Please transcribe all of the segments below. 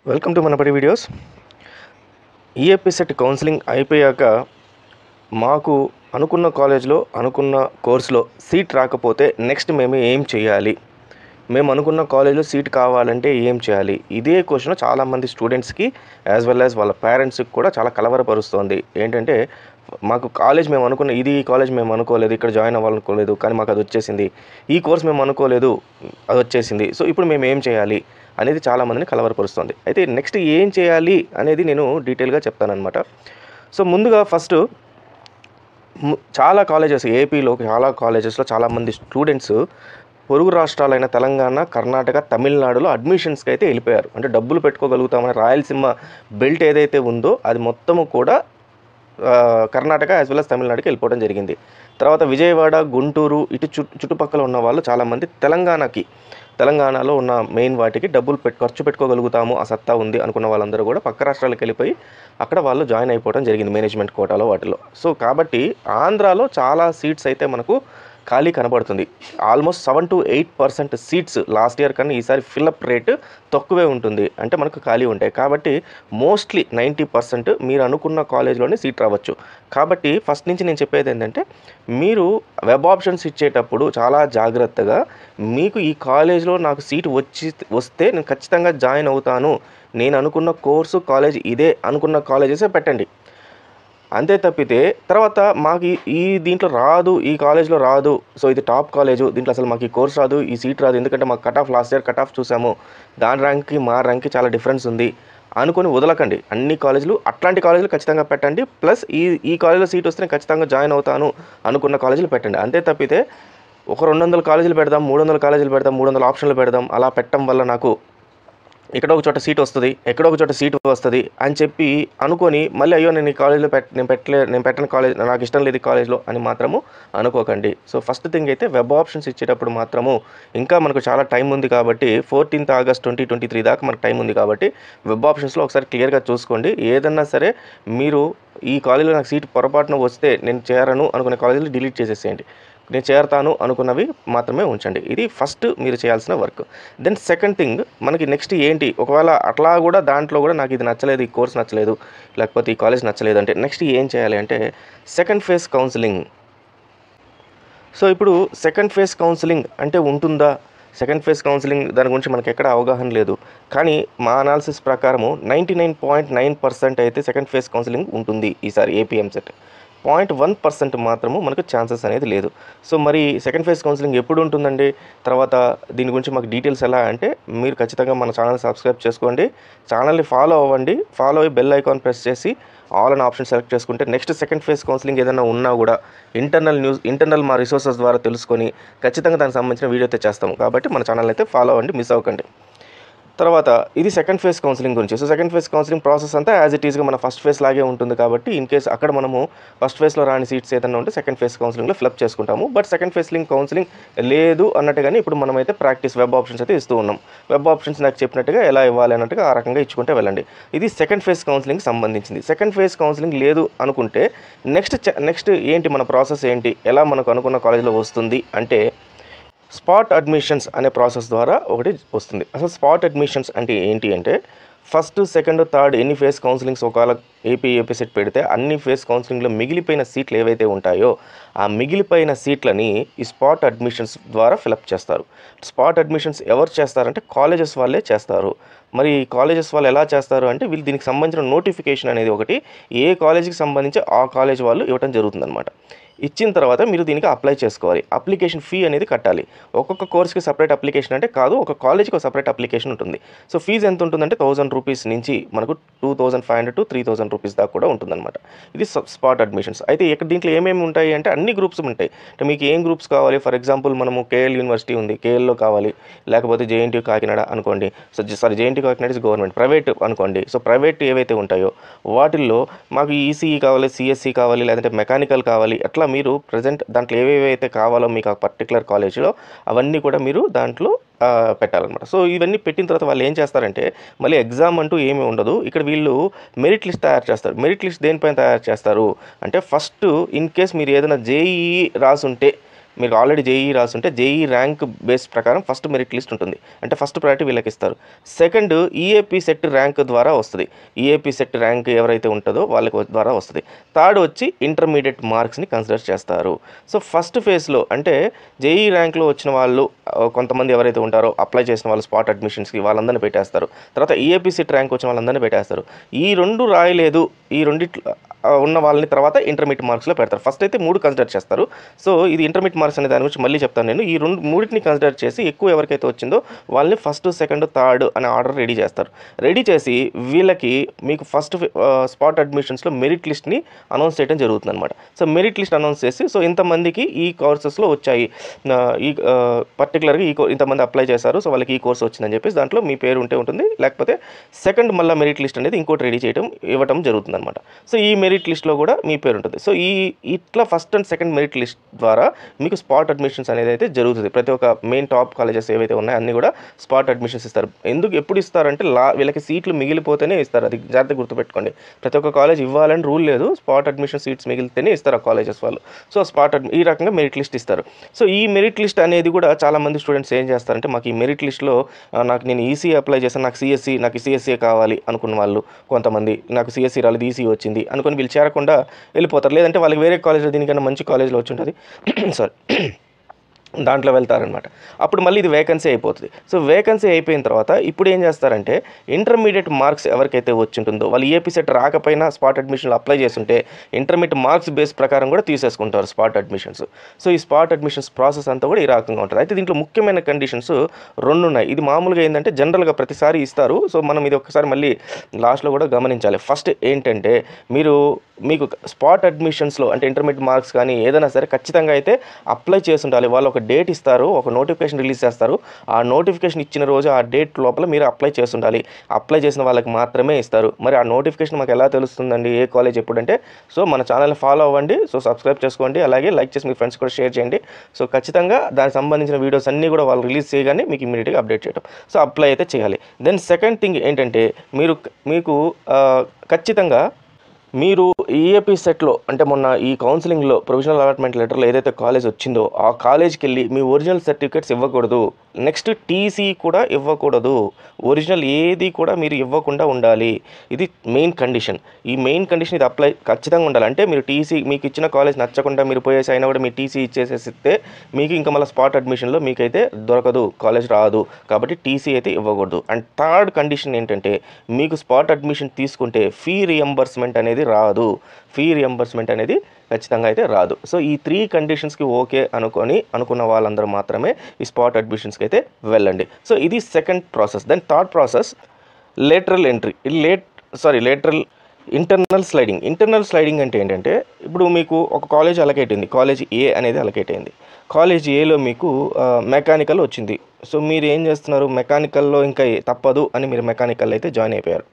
welcome to Manabadi videos EAP CET counselling అయిపోయాక మాకు అనుకున్న కాలేజ్లో అనుకున్న కోర్సులో సీట్ రాకపోతే నెక్స్ట్ మేము ఏం చేయాలి మేము అనుకున్న కాలేజ్లో సీట్ కావాలంటే ఏం చేయాలి ఇదే క్వశ్చన్ చాలామంది స్టూడెంట్స్కి యాజ్ వెల్ యాజ్ వాళ్ళ పేరెంట్స్కి కూడా చాలా కలవరపరుస్తోంది ఏంటంటే మాకు కాలేజ్ మేము అనుకున్న ఇది ఈ కాలేజ్ మేము అనుకోలేదు ఇక్కడ జాయిన్ అవ్వాలనుకోలేదు కానీ మాకు అది వచ్చేసింది ఈ కోర్స్ మేము అనుకోలేదు అది వచ్చేసింది సో ఇప్పుడు మేము ఏం చేయాలి అనేది చాలామందిని కలవరపరుస్తుంది అయితే నెక్స్ట్ ఏం చేయాలి అనేది నేను డీటెయిల్గా చెప్తానమాట సో ముందుగా ఫస్ట్ ము- చాలా కాలేజెస్ ఏపీలో చాలా కాలేజెస్లో చాలామంది స్టూడెంట్స్ పొరుగు రాష్ట్రాలైన తెలంగాణ కర్ణాటక తమిళనాడులో అడ్మిషన్స్కి అయితే వెళ్ళిపోయారు అంటే డబ్బులు పెట్టుకోగలుగుతామని రాయలసీమ బెల్ట్ ఏదైతే ఉందో అది మొత్తము కూడా ఆ, కర్ణాటక యాజ్ వెల్ అస్ తమిళనాడుకి వెళ్ళిపోవడం జరిగింది తర్వాత విజయవాడ గుంటూరు ఇటు చు చుట్టుపక్కల ఉన్న వాళ్ళు చాలామంది తెలంగాణకి తెలంగాణలో ఉన్న మెయిన్ వాటికి డబ్బులు పెట్ ఖర్చు పెట్టుకోగలుగుతాము ఆ సత్తా ఉంది అనుకున్న వాళ్ళందరూ కూడా పక్క రాష్ట్రాలకు వెళ్ళిపోయి అక్కడ వాళ్ళు జాయిన్ అయిపోవడం జరిగింది మేనేజ్మెంట్ కోటాలో వాటిలో సో కాబట్టి ఆంధ్రాలో చాలా సీట్స్ అయితే మనకు ఖాళీ కనబడుతుంది almost seven to eight percent seats last year కన్నా ఈసారి ఫిల్అప్ రేట్ తక్కువే ఉంటుంది అంటే మనకు ఖాళీ ఉంటాయి కాబట్టి మోస్ట్లీ నైంటీ పర్సెంట్ మీరు అనుకున్న కాలేజ్లోనే సీట్ రావచ్చు కాబట్టి ఫస్ట్ నుంచి నేను చెప్పేది ఏంటంటే మీరు వెబ్ ఆప్షన్స్ ఇచ్చేటప్పుడు చాలా జాగ్రత్తగా మీకు ఈ కాలేజ్లో నాకు సీట్ వచ్చి వస్తే నేను ఖచ్చితంగా జాయిన్ అవుతాను నేను అనుకున్న కోర్సు కాలేజ్ ఇదే అనుకున్న కాలేజెసే పెట్టండి అంతే తప్పితే తర్వాత మాకు ఈ- ఈ దీంట్లో రాదు ఈ కాలేజ్లో రాదు సో ఇది టాప్ కాలేజు దీంట్లో అసలు మాకు ఈ కోర్స్ రాదు ఈ సీట్ రాదు ఎందుకంటే మాకు cut off last year cut off చూసాము దాని ర్యాంక్కి మా ర్యాంక్కి చాలా డిఫరెన్స్ ఉంది అనుకొని వదలకండి అన్ని కాలేజీలు అట్లాంటి కాలేజీలు ఖచ్చితంగా పెట్టండి ప్లస్ ఈ ఈ కాలేజీలో సీట్ వస్తే నేను ఖచ్చితంగా జాయిన్ అవుతాను అనుకున్న కాలేజీలు పెట్టండి అంతే తప్పితే ఒక రెండు వందల కాలేజీలు పెడదాం మూడు వందల కాలేజీలు పెడదాం మూడు వందల ఆప్షన్లు పెడదాం అలా పెట్టడం వల్ల నాకు ఎక్కడో ఒక చోట సీట్ వస్తుంది ఎక్కడో ఒక చోట సీట్ వస్తుంది అని చెప్పి అనుకొని మళ్ళీ అయ్యో నేను ఈ కాలేజ్లో పెట్ నేను పెట్టలే నేను పెట్టని కాలేజ్ నాకు ఇష్టం లేదు ఈ కాలేజ్లో అని మాత్రము అనుకోకండి సో ఫస్ట్ థింగ్ అయితే వెబ్ ఆప్షన్స్ ఇచ్చేటప్పుడు మాత్రము ఇంకా మనకు చాలా టైం ఉంది కాబట్టి fourteenth August twenty twenty three దాకా మనకు టైం ఉంది కాబట్టి వెబ్ ఆప్షన్స్లో ఒకసారి క్లియర్గా చూసుకోండి ఏదన్నా సరే మీరు ఈ కాలేజీలో నాకు సీట్ పొరపాటున వస్తే నేను చేరను అనుకునే కాలేజీలు డిలీట్ చేసేసేయండి నేను చేరతాను అనుకున్నవి మాత్రమే ఉంచండి ఇది ఫస్ట్ మీరు చేయాల్సిన వర్క్ దెన్ సెకండ్ థింగ్ మనకి నెక్స్ట్ ఏంటి ఒకవేళ అట్లా కూడా దాంట్లో కూడా నాకు ఇది నచ్చలేదు ఈ కోర్స్ నచ్చలేదు లేకపోతే ఈ కాలేజ్ నచ్చలేదు అంటే నెక్స్ట్ ఏం చేయాలి అంటే సెకండ్ ఫేజ్ కౌన్సిలింగ్ సో ఇప్పుడు సెకండ్ ఫేజ్ కౌన్సిలింగ్ అంటే ఉంటుందా సెకండ్ ఫేజ్ కౌన్సిలింగ్ దాని గురించి మనకి ఎక్కడ అవగాహన లేదు కానీ మా అనాలిసిస్ ప్రకారము ninety nine point nine percent అయితే సెకండ్ ఫేజ్ కౌన్సిలింగ్ ఉంటుంది ఈసారి APM CET point one percent మాత్రము మనకు ఛాన్సెస్ అనేది లేదు సో మరి సెకండ్ ఫేజ్ కౌన్సిలింగ్ ఎప్పుడు ఉంటుందండి తర్వాత దీని గురించి మాకు డీటెయిల్స్ ఎలా అంటే మీరు ఖచ్చితంగా మన ఛానల్ సబ్స్క్రైబ్ చేసుకోండి ఛానల్ని ఫాలో అవ్వండి ఫాలో అయ్యి బెల్ ఐకాన్ ప్రెస్ చేసి ఆల్ అన్ ఆప్షన్ సెలెక్ట్ చేసుకుంటే నెక్స్ట్ సెకండ్ ఫేజ్ కౌన్సిలింగ్ ఏదైనా ఉన్నా కూడా ఇంటర్నల్ న్యూస్ ఇంటర్నల్ మా రిసోర్సెస్ ద్వారా తెలుసుకొని ఖచ్చితంగా దానికి సంబంధించిన వీడియో అయితే చేస్తాము కాబట్టి మన ఛానల్ అయితే ఫాలో అవ్వండి మిస్ అవ్వకండి తర్వాత ఇది సెకండ్ ఫేజ్ కౌన్సిలింగ్ గురించి so second phase counselling process అంతా యాజ్ ఇట్ ఈస్గా మన ఫస్ట్ ఫేజ్ లాగే ఉంటుంది కాబట్టి ఇన్ కేస్ అక్కడ మనము ఫస్ట్ ఫేజ్లో రాని సీట్స్ ఏదైనా ఉంటే సెకండ్ ఫేజ్ కౌన్సిలింగ్లో ఫిలప్ చేసుకుంటాము but second phase link counselling లేదు అన్నట్టుగానే ఇప్పుడు మనమైతే ప్రాక్టీస్ వెబ్ ఆప్షన్స్ అయితే ఇస్తూ ఉన్నాం వెబ్ ఆప్షన్స్ నాకు చెప్పినట్టుగా ఎలా ఇవ్వాలి అన్నట్టుగా ఆ రకంగా ఇచ్చుకుంటే వెళ్ళండి ఇది సెకండ్ ఫేజ్ కౌన్సిలింగ్ సంబంధించింది సెకండ్ ఫేజ్ కౌన్సిలింగ్ లేదు అనుకుంటే నెక్స్ట్ నెక్స్ట్ ఏంటి మన ప్రాసెస్ ఏంటి ఎలా మనకు అనుకున్న కాలేజీలో వస్తుంది అంటే స్పాట్ అడ్మిషన్స్ అనే ప్రాసెస్ ద్వారా ఒకటి వస్తుంది అసలు స్పాట్ అడ్మిషన్స్ అంటే ఏంటి అంటే ఫస్ట్ సెకండ్ థర్డ్ ఎన్ని ఫేస్ కౌన్సిలింగ్స్ ఒకవేళ ఏపీ ఏపీ సెట్ పెడితే అన్ని ఫేస్ కౌన్సిలింగ్లో మిగిలిపోయిన సీట్లు ఏవైతే ఉంటాయో ఆ మిగిలిపోయిన సీట్లని ఈ స్పాట్ అడ్మిషన్స్ ద్వారా ఫిలప్ చేస్తారు స్పాట్ అడ్మిషన్స్ ఎవరు చేస్తారంటే కాలేజెస్ వాళ్ళే చేస్తారు మరి కాలేజెస్ వాళ్ళు ఎలా చేస్తారు అంటే వీళ్ళు దీనికి సంబంధించిన నోటిఫికేషన్ అనేది ఒకటి ఏ కాలేజీకి సంబంధించి ఆ కాలేజ్ వాళ్ళు ఇవ్వడం జరుగుతుందన్నమాట ఇచ్చిన తర్వాత మీరు దీనికి అప్లై చేసుకోవాలి అప్లికేషన్ ఫీ అనేది కట్టాలి ఒక్కొక్క కోర్స్కి సపరేట్ అప్లికేషన్ అంటే కాదు ఒక కాలేజ్కి ఒక సపరేట్ అప్లికేషన్ ఉంటుంది సో ఫీజు ఎంత ఉంటుందంటే థౌసండ్ రూపీస్ నుంచి మనకు two thousand five hundred to three thousand rupees దాకా కూడా ఉంటుందన్నమాట ఇది స్పాట్ అడ్మిషన్స్ అయితే ఇక్కడ దీంట్లో ఏమేమి ఉంటాయి అంటే అన్ని గ్రూప్స్ ఉంటాయి అంటే మీకు ఏం గ్రూప్స్ కావాలి ఫర్ ఎగ్జాంపుల్ మనము కేఎల్ యూనివర్సిటీ ఉంది కేఎల్లో కావాలి లేకపోతే జేఎన్టీ కాకినాడ అనుకోండి so sorry JNT Kakinada is government private అనుకోండి సో ప్రైవేట్ ఏవైతే ఉంటాయో వాటిల్లో మాకు ఈసీఈ కావాలి సిఎస్సి కావాలి లేదంటే మెకానికల్ కావాలి అట్లా మీరు ప్రజెంట్ దాంట్లో ఏవేవైతే కావాలో మీకు ఆ పర్టికులర్ కాలేజీలో అవన్నీ కూడా మీరు దాంట్లో ఆ, పెట్టాలన్నమాట సో ఇవన్నీ పెట్టిన తర్వాత వాళ్ళు ఏం చేస్తారంటే మళ్ళీ ఎగ్జామ్ అంటూ ఏమీ ఉండదు ఇక్కడ వీళ్ళు మెరిట్ లిస్ట్ తయారు చేస్తారు మెరిట్ లిస్ట్ దేనిపైన తయారు చేస్తారు అంటే ఫస్ట్ ఇన్ కేస్ మీరు ఏదైనా జేఈఈ రాసుంటే మీరు ఆల్రెడీ జేఈ రాసుంటే జేఈ ర్యాంక్ బేస్ ప్రకారం ఫస్ట్ మెరిట్ లిస్ట్ ఉంటుంది అంటే ఫస్ట్ ప్రయారిటీ వీళ్ళకి ఇస్తారు సెకండ్ ఈఏపీ సెట్ ర్యాంక్ ద్వారా వస్తుంది ఈఏపీ సెట్ ర్యాంక్ ఎవరైతే ఉంటుందో వాళ్ళకి ద్వారా వస్తుంది థర్డ్ వచ్చి ఇంటర్మీడియట్ మార్క్స్ని కన్సిడర్ చేస్తారు సో ఫస్ట్ ఫేజ్లో అంటే జేఈ ర్యాంక్లో వచ్చిన వాళ్ళు ఆ, కొంతమంది ఎవరైతే ఉంటారో అప్లై చేసిన వాళ్ళు స్పాట్ అడ్మిషన్స్కి వాళ్ళందరినీ పెట్టేస్తారు తర్వాత ఈఏపీ సెట్ ర్యాంక్ వచ్చిన వాళ్ళందరినీ పెట్టేస్తారు ఈ రెండు రాయలేదు ఈ రెండిట్లో ఆ, ఉన్న వాళ్ళని తర్వాత ఇంటర్మీడియట్ మార్క్స్లో పెడతారు ఫస్ట్ అయితే మూడు కన్సిడర్ చేస్తారు సో ఇది ఇంటర్మీడియట్ మార్క్స్ అనే దాని గురించి మళ్ళీ చెప్తాను నేను ఈ రెండు మూడింటిని కన్సిడర్ చేసి ఎక్కువ ఎవరికైతే వచ్చిందో వాళ్ళని ఫస్ట్ సెకండ్ థర్డ్ అనే ఆర్డర్ రెడీ చేస్తారు రెడీ చేసి వీళ్ళకి మీకు ఫస్ట్ స్పాట్ అడ్మిషన్స్లో మెరిట్ లిస్ట్ని అనౌన్స్ చేయడం జరుగుతుంది అనమాట సో మెరిట్ లిస్ట్ అనౌన్స్ చేసి సో ఇంతమందికి ఈ కోర్సెస్లో వచ్చాయి ఆ, ఈ పర్టికులర్గా ఈ కో- ఇంతమంది అప్లై చేశారు సో వాళ్ళకి ఈ కోర్స్ వచ్చిందని చెప్పేసి దాంట్లో మీ పేరు ఉంటే ఉంటుంది లేకపోతే సెకండ్ మళ్ళీ మెరిట్ లిస్ట్ అనేది ఇంకోటి రెడీ చేయడం ఇవ్వటం జరుగుతుంది అనమాట సో ఈ మెరిట్ లిస్ట్లో కూడా మీ పేరు ఉంటుంది సో ఈ ఇట్లా first and second merit list ద్వారా మీకు స్పాట్ అడ్మిషన్స్ అనేది అయితే జరుగుతుంది ప్రతి ఒక్క మెయిన్ టాప్ కాలేజెస్ ఏవైతే ఉన్నాయో అన్ని కూడా స్పాట్ అడ్మిషన్స్ ఇస్తారు ఎందుకు ఎప్పుడు ఇస్తారంటే లా వీళ్ళకి సీట్లు మిగిలిపోతేనే ఇస్తారు అది జాగ్రత్త గుర్తుపెట్టుకోండి ప్రతి ఒక్క కాలేజ్ ఇవ్వాలని రూల్ లేదు స్పాట్ అడ్మిషన్ సీట్స్ మిగిలితేనే ఇస్తారు ఆ కాలేజెస్ వాళ్ళు సో స్పాట్ అడ్మి ఈ రకంగా మెరిట్ లిస్ట్ ఇస్తారు సో ఈ మెరిట్ లిస్ట్ అనేది కూడా చాలా మంది స్టూడెంట్స్ ఏం చేస్తారంటే మాకు ఈ మెరిట్ లిస్ట్లో నాకు నేను ఈసీ అప్లై చేశాను నాకు సిఎస్సి నాకు సిఎస్సీ కావాలి అనుకున్న వాళ్ళు కొంతమంది నాకు సిఎస్సి రాలేదు ఈసీ వచ్చింది అనుకుని వీళ్ళు చేరకుండా వెళ్ళిపోతారు లేదంటే వాళ్ళకి వేరే కాలేజ్లో దీనికన్నా మంచి కాలేజ్లో వచ్చి ఉంటుంది సారీ దాంట్లో వెళ్తారనమాట అప్పుడు మళ్ళీ ఇది వేకెన్సీ అయిపోతుంది సో వేకెన్సీ అయిపోయిన తర్వాత ఇప్పుడు ఏం చేస్తారంటే ఇంటర్మీడియట్ మార్క్స్ ఎవరికైతే వచ్చి ఉంటుందో వాళ్ళు ఏపీ సెట్ రాకపోయినా స్పాట్ అడ్మిషన్లు అప్లై చేస్తుంటే ఇంటర్మీడియట్ మార్క్స్ బేస్ ప్రకారం కూడా తీసేసుకుంటారు స్పాట్ అడ్మిషన్స్ సో ఈ స్పాట్ అడ్మిషన్స్ ప్రాసెస్ అంతా కూడా ఈ రకంగా ఉంటుంది అయితే దీంట్లో ముఖ్యమైన కండిషన్స్ రెండు ఉన్నాయి ఇది మామూలుగా ఏంటంటే జనరల్గా ప్రతిసారి ఇస్తారు సో మనం ఇది ఒకసారి మళ్ళీ లాస్ట్లో కూడా గమనించాలి ఫస్ట్ ఏంటంటే మీరు మీకు స్పాట్ అడ్మిషన్స్లో అంటే ఇంటర్మీడియట్ మార్క్స్ కానీ ఏదైనా సరే ఖచ్చితంగా అయితే అప్లై చేసి ఉండాలి వాళ్ళు ఒక డేట్ ఇస్తారు ఒక నోటిఫికేషన్ రిలీజ్ చేస్తారు ఆ నోటిఫికేషన్ ఇచ్చిన రోజు ఆ డేట్ లోపల మీరు అప్లై చేసి ఉండాలి అప్లై చేసిన వాళ్ళకి మాత్రమే ఇస్తారు మరి ఆ నోటిఫికేషన్ మాకు ఎలా తెలుస్తుందండి ఏ కాలేజ్ ఎప్పుడంటే సో మన ఛానల్ని ఫాలో అవ్వండి సో సబ్స్క్రైబ్ చేసుకోండి అలాగే లైక్ చేసి మీ ఫ్రెండ్స్ కూడా షేర్ చేయండి సో ఖచ్చితంగా దానికి సంబంధించిన వీడియోస్ అన్నీ కూడా వాళ్ళు రిలీజ్ చేయగానే మీకు ఇమీడియట్గా అప్డేట్ చేయడం సో అప్లై అయితే చేయాలి దెన్ సెకండ్ థింగ్ ఏంటంటే మీరు మీకు ఆ, ఖచ్చితంగా మీరు ఈఏపీ సెట్లో అంటే మొన్న ఈ కౌన్సిలింగ్లో ప్రొవిజనల్ అలాట్మెంట్ లెటర్లో ఏదైతే కాలేజ్ వచ్చిందో ఆ కాలేజ్కి వెళ్ళి మీ ఒరిజినల్ సర్టిఫికేట్స్ ఇవ్వకూడదు నెక్స్ట్ టీసీ కూడా ఇవ్వకూడదు ఒరిజినల్ ఏది కూడా మీరు ఇవ్వకుండా ఉండాలి ఇది మెయిన్ కండిషన్ ఈ మెయిన్ కండిషన్ ఇది అప్లై ఖచ్చితంగా ఉండాలి అంటే మీరు టీసీ మీకు ఇచ్చిన కాలేజ్ నచ్చకుండా మీరు పోయేసి అయినా కూడా మీ టీసీ ఇచ్చేసేస్తే మీకు ఇంకా మళ్ళీ స్పాట్ అడ్మిషన్లో మీకైతే దొరకదు కాలేజ్ రాదు కాబట్టి టీసీ అయితే ఇవ్వకూడదు అండ్ థర్డ్ కండిషన్ ఏంటంటే మీకు స్పాట్ అడ్మిషన్ తీసుకుంటే ఫీ రియంబర్స్మెంట్ అనేది రాదు ఫీ రియంబర్స్మెంట్ అనేది ఖచ్చితంగా అయితే రాదు సో ఈ త్రీ కండిషన్స్కి ఓకే అనుకొని అనుకున్న వాళ్ళందరూ మాత్రమే ఈ స్పాట్ అడ్మిషన్స్కి అయితే వెళ్ళండి సో ఇది second process then third process lateral entry late sorry lateral internal sliding internal sliding అంటే ఏంటంటే ఇప్పుడు మీకు ఒక కాలేజ్ అలకేట్ అయింది కాలేజ్ ఏ అనేది అలకేట్ అయింది కాలేజ్ ఏలో మీకు మెకానికల్ వచ్చింది సో మీరు ఏం చేస్తున్నారు మెకానికల్లో ఇంకా ఏ- తప్పదు అని మీరు మెకానికల్ అయితే జాయిన్ అయిపోయారు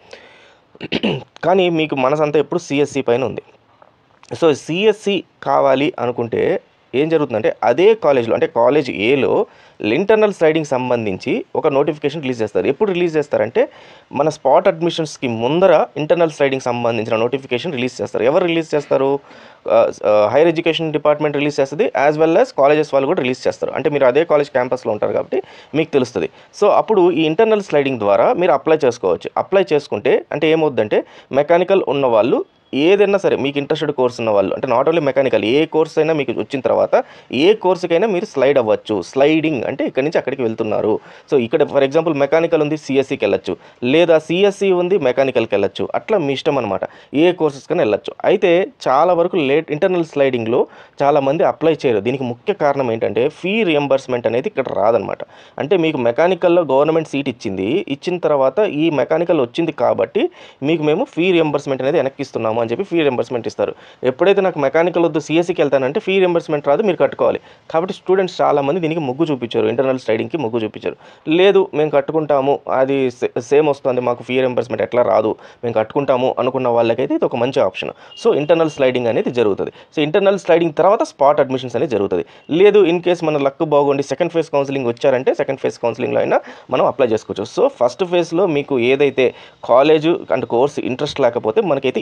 కానీ మీకు మనసంతా ఎప్పుడు సిఎస్సి పైన ఉంది సో సిఎస్సి కావాలి అనుకుంటే ఏం జరుగుతుందంటే అదే కాలేజ్లో అంటే కాలేజ్ ఏలో ఇంటర్నల్ స్లైడింగ్ సంబంధించి ఒక నోటిఫికేషన్ రిలీజ్ చేస్తారు ఎప్పుడు రిలీజ్ చేస్తారంటే మన స్పాట్ అడ్మిషన్స్కి ముందర ఇంటర్నల్ స్లైడింగ్ సంబంధించిన నోటిఫికేషన్ రిలీజ్ చేస్తారు ఎవరు రిలీజ్ చేస్తారు హైయర్ ఎడ్యుకేషన్ డిపార్ట్మెంట్ రిలీజ్ చేస్తుంది యాజ్ వెల్ యాజ్ కాలేజెస్ వాళ్ళు కూడా రిలీజ్ చేస్తారు అంటే మీరు అదే కాలేజ్ క్యాంపస్లో ఉంటారు కాబట్టి మీకు తెలుస్తుంది సో అప్పుడు ఈ ఇంటర్నల్ స్లైడింగ్ ద్వారా మీరు అప్లై చేసుకోవచ్చు అప్లై చేసుకుంటే అంటే ఏమవుద్దంటే మెకానికల్ ఉన్న వాళ్ళు ఏదైనా సరే మీకు ఇంట్రెస్టెడ్ కోర్స్ ఉన్న వాళ్ళు అంటే నాట్ ఓన్లీ మెకానికల్ ఏ కోర్స్ అయినా మీకు వచ్చిన తర్వాత ఏ కోర్సుకైనా మీరు స్లైడ్ అవ్వచ్చు స్లైడింగ్ అంటే ఇక్కడి నుంచి అక్కడికి వెళ్తున్నారు సో ఇక్కడ ఫర్ ఎగ్జాంపుల్ మెకానికల్ ఉంది సిఎస్సికి వెళ్ళొచ్చు లేదా సిఎస్సి ఉంది మెకానికల్కి వెళ్ళొచ్చు అట్లా మీ ఇష్టం అనమాట ఏ కోర్సెస్ కన్నా వెళ్ళొచ్చు అయితే చాలా వరకు లేట్ ఇంటర్నల్ స్లైడింగ్లో చాలామంది అప్లై చేయరు దీనికి ముఖ్య కారణం ఏంటంటే ఫీ రియంబర్స్మెంట్ అనేది ఇక్కడ రాదనమాట అంటే మీకు మెకానికల్లో గవర్నమెంట్ సీట్ ఇచ్చింది ఇచ్చిన తర్వాత ఈ మెకానికల్ వచ్చింది కాబట్టి మీకు మేము ఫీ రియంబర్స్మెంట్ అనేది వెనక్కిస్తున్నాము అని చెప్పి ఫీ రియంబర్స్మెంట్ ఇస్తారు ఎప్పుడైతే నాకు మెకానికల్ వద్దు సిఎస్సికి వెళ్తానంటే ఫీ రియంబర్స్మెంట్ రాదు మీరు కట్టుకోవాలి కాబట్టి స్టూడెంట్స్ చాలామంది దీనికి మొగ్గు చూపించారు ఇంటర్నల్ స్లైడింగ్కి మొగ్గు చూపించారు లేదు మేము కట్టుకుంటాము అది సేమ్ వస్తుంది మాకు ఫీ రియంబర్స్మెంట్ ఎట్లా రాదు మేము కట్టుకుంటాము అనుకున్న వాళ్ళకైతే ఇది ఒక మంచి ఆప్షన్ సో ఇంటర్నల్ స్లైడింగ్ అనేది జరుగుతుంది సో ఇంటర్నల్ స్లైడింగ్ తర్వాత స్పాట్ అడ్మిషన్స్ అనేది జరుగుతుంది లేదు ఇన్ కేస్ మన లక్ బాగుండి సెకండ్ ఫేజ్ కౌన్సిలింగ్ వచ్చారంటే సెకండ్ ఫేజ్ కౌన్సిలింగ్లో అయినా మనం అప్లై చేసుకోవచ్చు సో ఫస్ట్ ఫేజ్లో మీకు ఏదైతే కాలేజ్ అండ్ కోర్స్ ఇంట్రెస్ట్ లేకపోతే మనకైతే ఈ త్రీ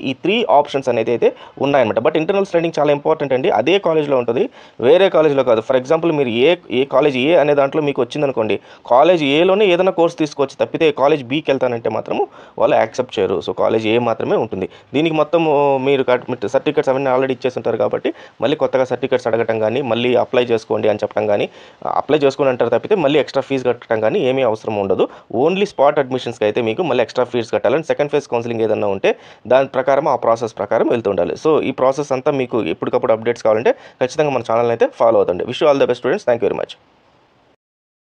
ఆప్షన్స్ అనేది అయితే ఉన్నాయన్నమాట బట్ ఇంటర్నల్ స్టడింగ్ చాలా ఇంపార్టెంట్ అండి అదే కాలేజ్లో ఉంటుంది వేరే కాలేజ్లో కాదు ఫర్ ఎగ్జాంపుల్ మీరు ఏ ఏ కాలేజ్ ఏ అనే దాంట్లో మీకు వచ్చిందనుకోండి కాలేజ్ ఏలోనే ఏదైనా కోర్స్ తీసుకోవచ్చు తప్పితే కాలేజ్ బీకి వెళ్తానంటే మాత్రము వాళ్ళు యాక్సెప్ట్ చేయరు సో కాలేజ్ ఏ మాత్రమే ఉంటుంది దీనికి మొత్తం మీరు సర్టిఫికేట్స్ అవన్నీ ఆల్రెడీ ఇచ్చేసి ఉంటారు కాబట్టి మళ్ళీ కొత్తగా సర్టిఫికేట్స్ అడగటం కానీ మళ్ళీ అప్లై చేసుకోండి అని చెప్పడం కానీ అప్లై చేసుకోండి అంటారు తప్పితే మళ్ళీ ఎక్స్ట్రా ఫీజు కట్టడం కానీ ఏమీ అవసరం ఉండదు ఓన్లీ స్పాట్ అడ్మిషన్స్కి అయితే మీకు మళ్ళీ ఎక్స్ట్రా ఫీజు కట్టాలని సెకండ్ ఫేజ్ కౌన్సిలింగ్ ఏదైనా ఉంటే దాని ప్రకారం ఆ ప్రాసెస్ ప్రకారం వెళ్తూ ఉండాలి సో ఈ ప్రాసెస్ అంతా మీకు ఎప్పటికప్పుడు అప్డేట్స్ కావాలంటే ఖచ్చితంగా మన ఛానల్ అయితే ఫాలో అవుతుంది wish all the best students thank you very much